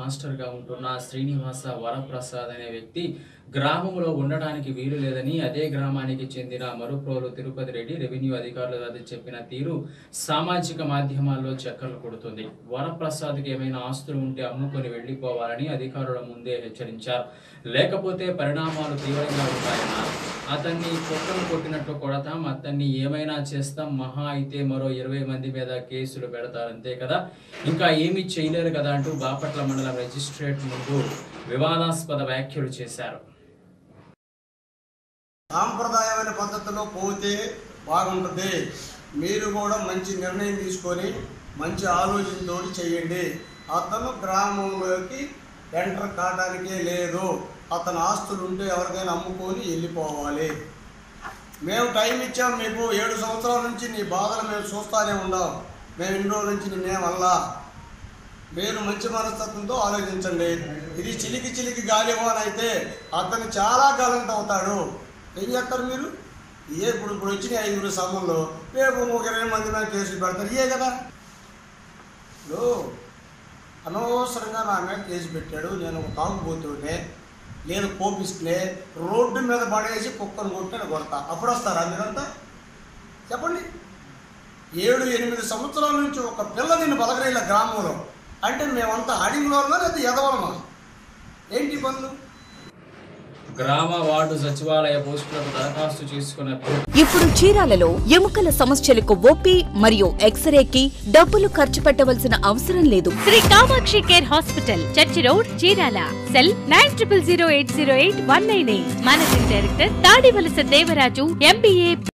మాస్టర్గా ఉంటున్న శ్రీనివాస వరప్రసాద్ అనే వ్యక్తి గ్రామంలో ఉండడానికి వీలు లేదని అదే గ్రామానికి చెందిన మరుప్రోలు తిరుపతి రెడ్డి రెవెన్యూ అధికారులు అది చెప్పిన తీరు సామాజిక మాధ్యమాల్లో చక్కర్లు కొడుతుంది వరప్రసాద్కి ఏమైనా ఆస్తులు ఉంటే అమ్ముకొని వెళ్లిపోవాలని అధికారుల ముందే హెచ్చరించారు లేకపోతే పరిణామాలు తీవ్రంగా ఉంటాయన్నారు అతన్ని కుక్కను కొట్టినట్లు కొడతాం అతన్ని ఏమైనా చేస్తాం మహా అయితే మరో ఇరవై మంది మీద కేసులు పెడతారు అంతే కదా ఇంకా ఏమీ చేయలేరు కదా అంటూ బాపట్ల మండలం మెజిస్ట్రేట్ ముందు వివాదాస్పద వ్యాఖ్యలు చేశారు సాంప్రదాయమైన పద్ధతిలో పోతే బాగుంటుంది మీరు కూడా మంచి నిర్ణయం తీసుకొని మంచి ఆలోచనతో చేయండి అతను గ్రామంలోకి ఎంటర్ కావడానికే లేదు అతని ఆస్తులు ఉంటే ఎవరికైనా అమ్ముకొని వెళ్ళిపోవాలి మేము టైం ఇచ్చాం మీకు ఏడు సంవత్సరాల నుంచి నీ బాధలు మేము చూస్తానే ఉన్నాం మేము ఇన్ని రోజుల నుంచి నిన్నేమల్లా మీరు మంచి మనస్తత్వంతో ఆలోచించండి ఇది చిలికి చిలికి గాలివాన్ అయితే అతను చాలా కాలం అవుతాడు ఏం చేస్తారు మీరు ఏ ఇప్పుడు ఇప్పుడు వచ్చిన ఐదుగురు సభల్లో రేపు ఒక ఇరవై మంది మీద కేసులు పెడతారు ఇయే కదా ఇప్పుడు అనవసరంగా నా మీద కేసు పెట్టాడు నేను ఒక తాగుబోతుంటే నేను కోపిస్తే రోడ్డు మీద పడేసి కుక్కను కొట్టాను కొడతా అప్పుడు వస్తారా మీరంతా చెప్పండి ఏడు ఎనిమిది సంవత్సరాల నుంచి ఒక పిల్ల నిన్ను బలగరేళ్ళ గ్రామంలో అంటే మేమంతా అడిగిలో లేదా ఎదవలమా ఏంటి పనులు గ్రామ వార్డు సచివాలయ పోస్టులకు దరఖాస్తు చేసుకున్న ఇప్పుడు చీరాలలో ఎముకల సమస్యలకు ఓపీ మరియు ఎక్స్రేకి డబ్బులు ఖర్చు పెట్టవలసిన అవసరం లేదు Sri Kamakshi care hospital church road Chirala cell nine triple zero eight zero eight one nine eight managing director Tadivalasa Devaraju MBA